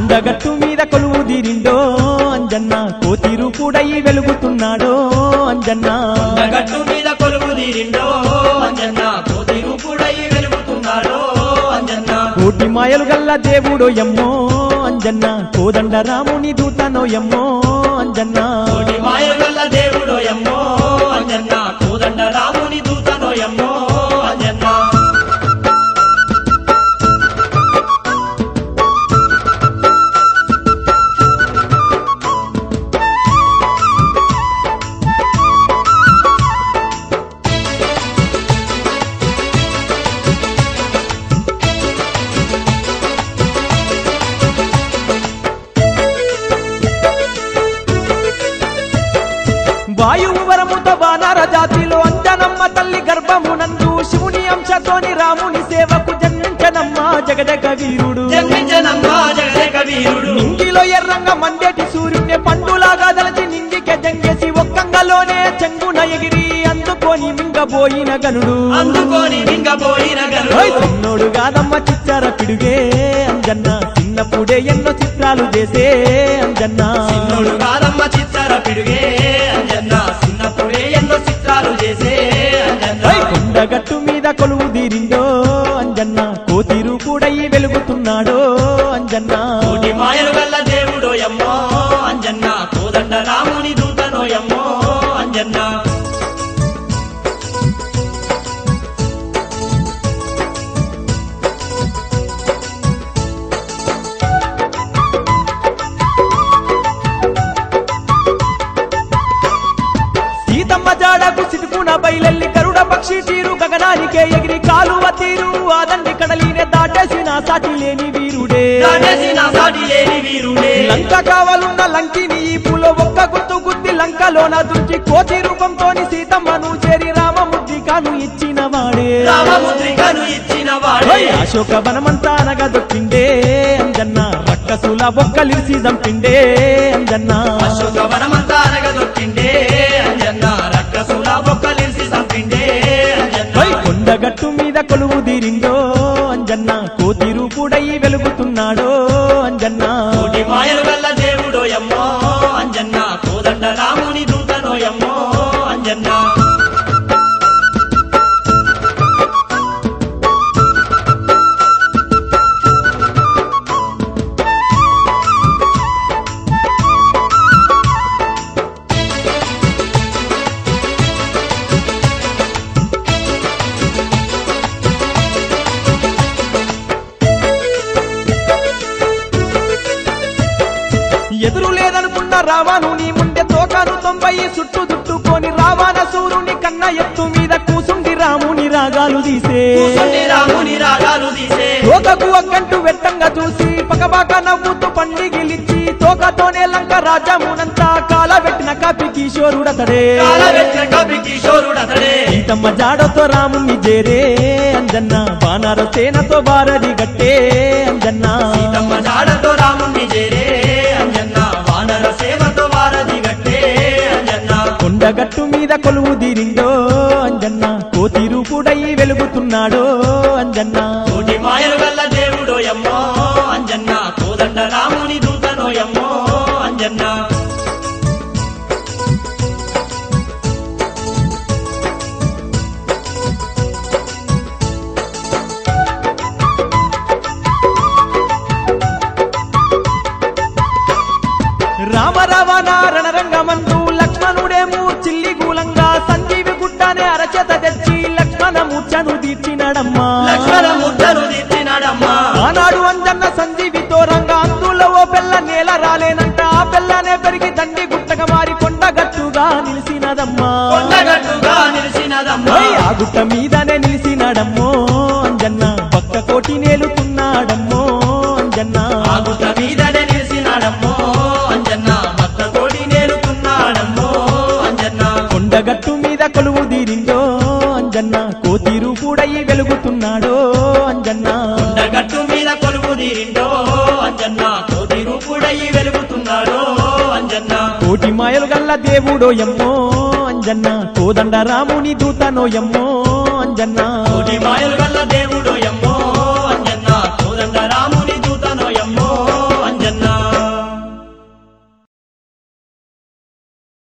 కొండగట్టు మీద కొలువు తీరిండో అంజన్న కోతిరు కూడా వెలుగుతున్నాడో అంజన్న గట్టు మీద కొలువు తీరిండో అంజన్న కోతిరు కూడా వెలుగుతున్నాడో అంజన్న కోటి మాయలు గల్ల దేవుడో ఎమ్మో అంజన్న కోదండ రాముని దూతనో ఎమ్మో అంజన్న కోటి మాయలు గల్ల దేవుడో ఎమ్మో అంజన్న కోదండ రాముని దూతనో ఎమ్మో అంజన్న వాయువు వరముతో వానర జాతిలో అంజనమ్మ తల్లి గర్భమునందు శివుని అంశతోని రాముని సేవకు జన్మించనమ్మ జగదగ వీరుడు జన్మించనమ్మా జగదేక వీరుడు నింగిలో ఎర్రంగా మండేటి సూర్యుడిని పండులాగా దలచి నింగికే జంగేసి ఒక్కంగలోనే చెంగున ఎగిరి అందుకొని మింగబోయిన గనుడు అందుకొని మింగపోయిన ఓయ్ గనుడు చిన్నోడు కాదమ్మ చిచ్చార పిడుగే అంజన్న చిన్నప్పుడే ఎన్నో చిత్రాలు చేసే అంజన్న చిన్నోడు కాదమ్మ చిత్తార పిడుగే అంజన్న చిన్నప్పుడే ఎన్నో చిత్రాలు చేసే అంజన్న ఓయ్ కొండగట్టు మీద కొలువు తీరిండో అంజన్న కోతిరు కూడా వెలుగుతున్నాడో అంజన్న కోటి మాయలు గల్ల దేవుడో ఎమ్మో అంజన్న కోదండ రాముని దూతనో ఎమ్మో అంజన్న సీతమ్మ జాడకు సిటుకున బయలెల్లి గరుడ పక్షి తీరు గగనానికే ఎగిరి కాలువ తీరు ఆదండి కడలినే దాటేసిన సాటి లేని వీరుడే దాటేసిన సాటి లేని వీరుడే లంక కావాలున్న లంకిని ఈ పూలో ఒక్క గుర్తు గుద్ది లంకలోన దుంచి కోతి రూపంతోని సీతమ్మను చేరి రామముద్రికను ఇచ్చిన వాడే రామముద్రికను ఇచ్చిన వాడే ఓయ్ అశోక వనమంతా అనగదొక్కిండే అంజన్న రక్కసుల బొక్కలిసి దంపిండే అంజన్న అశోక వనమంతా అనగదొక్కిండే అంజన్న రక్కసుల బొక్కలిసి సంపిండే అంజన్న ఓయ్ కొండగట్టు మీద కొలువు తీరిండో అంజన్న కోతిరు కూడా వెలుగుతున్నాడో అంజన్న కోటి మాయలు గల్ల దేవుడో ఎమ్మో అంజన్న కోదండ రాముని దూతనో ఎమ్మో అంజన్న ఎదురు లేదనుకున్న రావాను నీ ముందే తోకాను తొంభై చుట్టూ చుట్టుకొని రావాన సూర్యుని కన్న ఎత్తు మీద కూసుండి రాముని రాగాలు తీసే కూసుండి రాముని రాగాలు తీసే తోకకు ఒక్కంటూ వెట్టంగా చూసి పకపాక నవ్వుతూ పండిగిలిచ్చి తోకతోనే లంక రాజ్యమునంతా కాలబెట్టిన కాపి కిషోరుడతడే కాలవెట్టిన కవి కిషోరుడతడే సీతమ్మ జాడతో రాముని చేరే అంజన్న వానర సేనతో బారది గట్టే అంజన్న సీతమ్మ జాడతో రాముని చేరే అంజన్న వానర సేవతో వారధి గట్టే అంజన్న కొండగట్టు మీద కొలువు తీరిండో అంజన్న కోతిరు కూడా వెలుగుతున్నాడో అంజన్న కోటి మాయలు గల్ల దేవుడో ఎమ్మో అంజన్న కోదండ రాముని దూతనో ఎమ్మో అంజన్న రామ రవణ రణరంగమందు లక్ష్మణుడేమో చిల్లి గూలంగా సంజీవి గుట్టనే అరచేత తెచ్చి లక్ష్మణ ముచ్చను తీర్చినడమ్మా లక్ష్మణ ముద్దను దిద్దినాడమ్మా ఆనాడు అంజన్న సంజీవితో రంగా అందులో ఓ పిల్ల నేల రాలేనంట ఆ పిల్లనే పెరిగి దండి గుట్టగా మారి కొండగట్టుగా నిలిసినదమ్మా కొండగట్టుగా నిలిచినదమ్మా ఓయ్, ఆ గుట్ట మీదనే నిలిసినాడమ్మో అంజన్న పక్క కోటి నేలుతున్నాడమ్మో అంజన్న ఆగుట మీదనే నిలిచినాడమ్మో అంజన్న భక్త కోడి నేలుతున్నాడమ్మో అంజన్న కొండగట్టు మీద కొలువు తీరిండో అంజన్న కోతిరు కూడా వెలుగుతున్నాడో అంజన్న కొండగట్టు మీద కొలువు తీరిండో అంజన్న కోటి రూపుడయి వెలుగుతున్నాడో అంజన్న కోటి మాయలు గల్ల దేవుడో ఎమ్మో అంజన్న కోదండ రాముని దూతనో ఎమ్మో అంజన్న కోటి మాయలు గల్ల దేవుడో ఎమ్మో